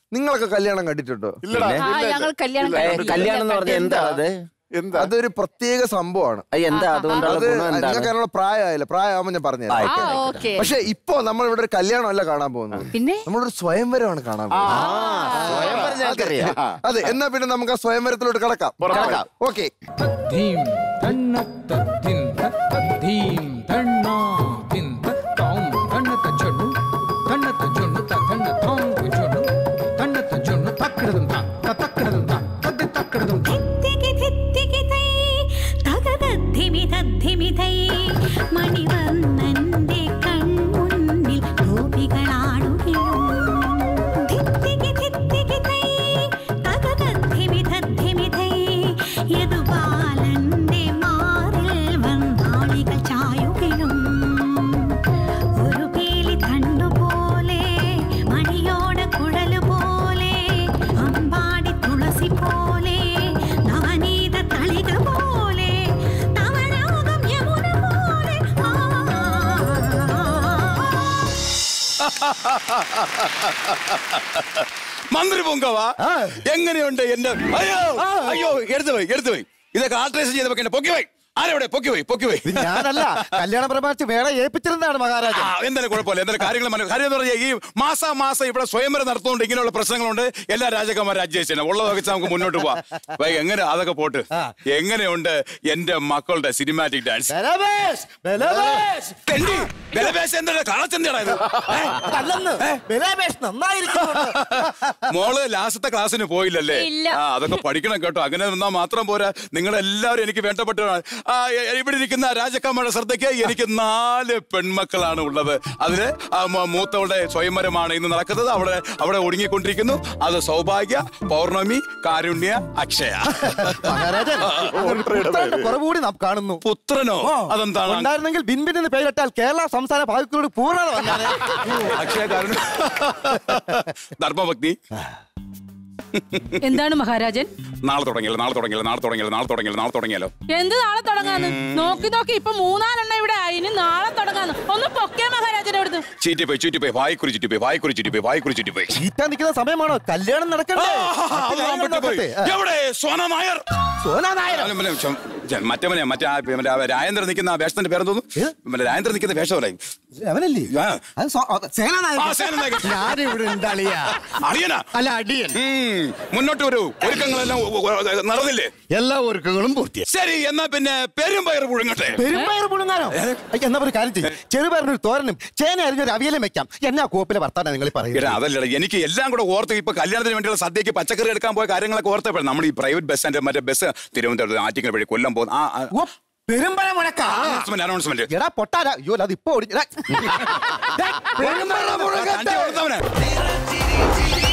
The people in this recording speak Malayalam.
നിങ്ങളൊക്കെ കല്യാണം കണ്ടിട്ടുണ്ടോ ഇല്ലടാ ആ ഞങ്ങൾ കല്യാണം ഇല്ല, ഏ, കണ്ടിട്ടില്ല. കല്യാണം എന്ന് പറഞ്ഞാൽ എന്താ അത് എന്താ അതൊരു പ്രത്യേക സംഭവമാണ് അത് എന്താ അതുകൊണ്ടുള്ള അത് ഗുണം എന്താണ് നിങ്ങൾക്ക് അതിനുള്ള പ്രായമായില്ല പ്രായമാകുമ്പോൾ ഞാൻ പറഞ്ഞു ആയി. ആ ഓക്കെ പക്ഷെ ഇപ്പൊ നമ്മൾ ഇവിടെ ഒരു കല്യാണമല്ല കാണാൻ പോകുന്നത് പിന്നെ നമ്മളൊരു സ്വയംവരമാണ് കാണാൻ പോകുന്നത് സ്വയംവരം ഞങ്ങൾക്കറിയാം. അതെ എന്നാ പിന്നെ നമുക്ക് ആ സ്വയംവരത്തിലോട്ട് കടക്കാം കടക്കാം. ഓക്കെ ധീം തണ്ണത്ത തിൻ തത്ത ധീം തണ്ണാ തിൻ തത്താം തണ്ണത്ത ചൊണ്ണു തണ്ണത്ത ചൊണ്ണു തണ്ണ താം ചൊണ്ണു തണ്ണത്ത ചൊണ്ണു തക്കിടതും താ തക്കിടതും താ തത്തി തക്കിടതും താ ധിത്തികി ധിത്തികി തൈ തകതദ്ധിമി തദ്ധിമി തൈ മണിവർണ്ണന്റെ കൺമുന്നിൽ ഗോപികളാടുകയും ധിത്തികി ധിത്തികി തൈ തകതദ്ധിമി തദ്ധിമി തൈ യദുബാലന്റെ മാറിൽ വന്നാളികൾ ചായുകയും ഒരു പീലി തണ്ടുപോലെ മണിയോട കുഴല് പോലെ അമ്പാടി തുളസി പോലെ നവനീത തളിക പോലെ നവരാഗം യമുന പോലെ ആ, മന്ത്രി പൊങ്കവ എങ്ങനെയുണ്ട് എന്റെ അയ്യോ അയ്യോ എടുത്തു പോയി എടുത്തു പോയി ഇതൊക്കെ ആൾട്രേഷൻ ചെയ്ത് വെക്കണ്ട പൊക്കി പോയി ആരെവിടെ പൊക്കി പോയി പൊക്കി പോയി ഞാനല്ല കല്യാണ പ്രമാണിച്ച് വേറെ ഏൽപ്പിച്ചിരുന്നതാണ് മഹാരാജ ആ, എന്തായാലും കുഴപ്പമില്ല എന്തായാലും കാര്യങ്ങൾ മനസ്സിലായി. കാര്യം എന്ന് പറഞ്ഞാൽ ഈ മാസാ മാസം ഇവിടെ സ്വയംവരം നടത്തുന്നുണ്ട് ഇങ്ങനെയുള്ള പ്രശ്നങ്ങളുണ്ട് എല്ലാ രാജകുമാരും അഡ്ജസ്റ്റ് ഉള്ളത് വെച്ച് നമുക്ക് മുന്നോട്ട് പോവാം വൈ, എങ്ങനെ അതൊക്കെ പോട്ട് എങ്ങനെയുണ്ട് എന്റെ മക്കളുടെ സിനിമാറ്റിക് ഡാൻസ് ബലവേഷ്, ബലവേഷ്. തെണ്ടി ബലവേശം എന്താ കളച്ചെന്താടാ ഇത് ഏ? അതല്ലെന്ന്. ബലവേഷ് നന്നായിരിക്കുന്നു മോള് ലാസ്റ്റത്തെ ക്ലാസ്സിന് പോയില്ലല്ലേ ഇല്ല. ആ അതൊക്കെ പഠിക്കണം കേട്ടോ അങ്ങനെ നിന്നാ മാത്രം പോരാ നിങ്ങളെല്ലാവരും എനിക്ക് വേണ്ടപ്പെട്ടവരാണ് ആ എ- ഇവിടെ ഇരിക്കുന്ന രാജക്കമ്മയുടെ ശ്രദ്ധയ്ക്ക് എനിക്ക് നാല് പെൺമക്കളാണ് ഉള്ളത് അതില് ആ മ- മൂത്തവളുടെ സ്വയംവരമാണ് ഇന്ന് നടക്കുന്നത് അവിടെ അവിടെ ഒടുങ്ങിക്കൊണ്ടിരിക്കുന്നു അത് സൗഭാഗ്യ പൗർണമി കാരുണ്യ അക്ഷയ മഹാരാജൻ ഒരു പുത്രന്റെ കുറവുകൂടി നാം കാണുന്നു പുത്രനോ ഓ, അതെന്താണ് ഉണ്ടായിരുന്നെങ്കിൽ ബിൻബിൻ എന്ന് പേരിട്ടാൽ കേരള സംസ്ഥാന ഭാഗ്യത്തോട് പൂർണ്ണത വന്നാണ് അക്ഷയ കാരുണ്യ ധർമ്മഭക്തി എന്താണ് മഹാരാജൻ നാളെ തുടങ്ങിയല്ലോ നാളെ തുടങ്ങിയല്ലോ നാളെ തുടങ്ങിയല്ലോ നാളെ തുടങ്ങിയല്ലോ നാളെ തുടങ്ങിയല്ലോ എന്ത് നാളെ തുടങ്ങാന്ന് നോക്കി നോക്കി ഇപ്പൊ മൂന്നാലെണ്ണം ഇവിടെ ആയി ഇനി നാളെ തുടങ്ങാന്ന് ഒന്ന് പൊക്കേ മഹാരാജൻ അവിടുന്ന് ചീറ്റിപ്പോയി ചീറ്റിപ്പോയി വായിക്കുറി ചീറ്റിപ്പോയി വായിക്കുറി ചീറ്റിപ്പോയി വായിക്കുറി ചീറ്റിപ്പോയി ചീറ്റാൻ നിൽക്കുന്ന സമയമാണോ കല്യാണം നടക്കണ്ടേ ആഹാ, മറ്റു ഞാൻ കാര്യങ്ങൾ വിട്ടുപോയി. നോക്കട്ടെ. ആ. എവിടെ സോന നായർ സോനാ നായർ അല്ല, പിന്നെ ചെ- ചെ- മറ്റവനെ മറ്റേ ആ മറ്റേ ആ രാജേന്ദ്രൻ നിൽക്കുന്ന ആ വേഷത്തിന്റെ പേരെന്തോന്നു മറ്റേ രാജേന്ദ്രൻ നിൽക്കുന്ന വേഷം പറയും അവനല്ലേ ആ. അത് സോ- അത് സേനാ നായർ. ആ, സേനാ നായകൻ. ഞാനിവിടെ ഉണ്ടാളിയ അറിയനാ അല്ല അടിയൻ ഉം, മുന്നോട്ട് വരൂ ഒരുക്കങ്ങളെല്ലാം ഒ- ഒ- ഒ- നടന്നില്ലേ എല്ലാ ഒരുക്കങ്ങളും പൂർത്തിയായി ശരി എന്നാ പിന്നെ പെരും പയർ പുഴുങ്ങട്ടെ പെരുമ്പയർ പുഴുങ്ങാനോ അയ്യ, എന്നാ ഒരു കാര്യം ചെയ്യും ചെറുപയറിനൊരു തോരനും ചേന അരിഞ്ഞൊരു അവിയലും വെക്കാം എന്നാ കോപ്പിലെ വർത്താനം നിങ്ങൾ എടാ പറയുന്നത് അതല്ലടാ എനിക്ക് എല്ലാം കൂടെ ഓർത്ത് ഇപ്പൊ കല്യാണത്തിന് വേണ്ടിയുള്ള സദ്യക്ക് പച്ചക്കറി എടുക്കാൻ പോയ കാര്യങ്ങളൊക്കെ ഓർത്തപ്പോഴും നമ്മൾ ഈ പ്രൈവറ്റ് ബസ് സ്റ്റാൻഡ് മറ്റേ ബസ് തിരുവനന്തപുരത്ത് ആറ്റിങ്ങൽ വഴി കൊല്ലം പോകുന്ന ആ ഓ, പെരുമ്പഴ മുഴക്കാ അനൗൺസ്മെന്റ് അനൗൺസ്മെന്റ് എടാ പൊട്ടാരാ അയ്യോ അത് ഇപ്പൊ ഓടി എടാ. ദേ, പെരുമ്പഴ മുഴക്കട്ടെ. കൊടുത്തവനെ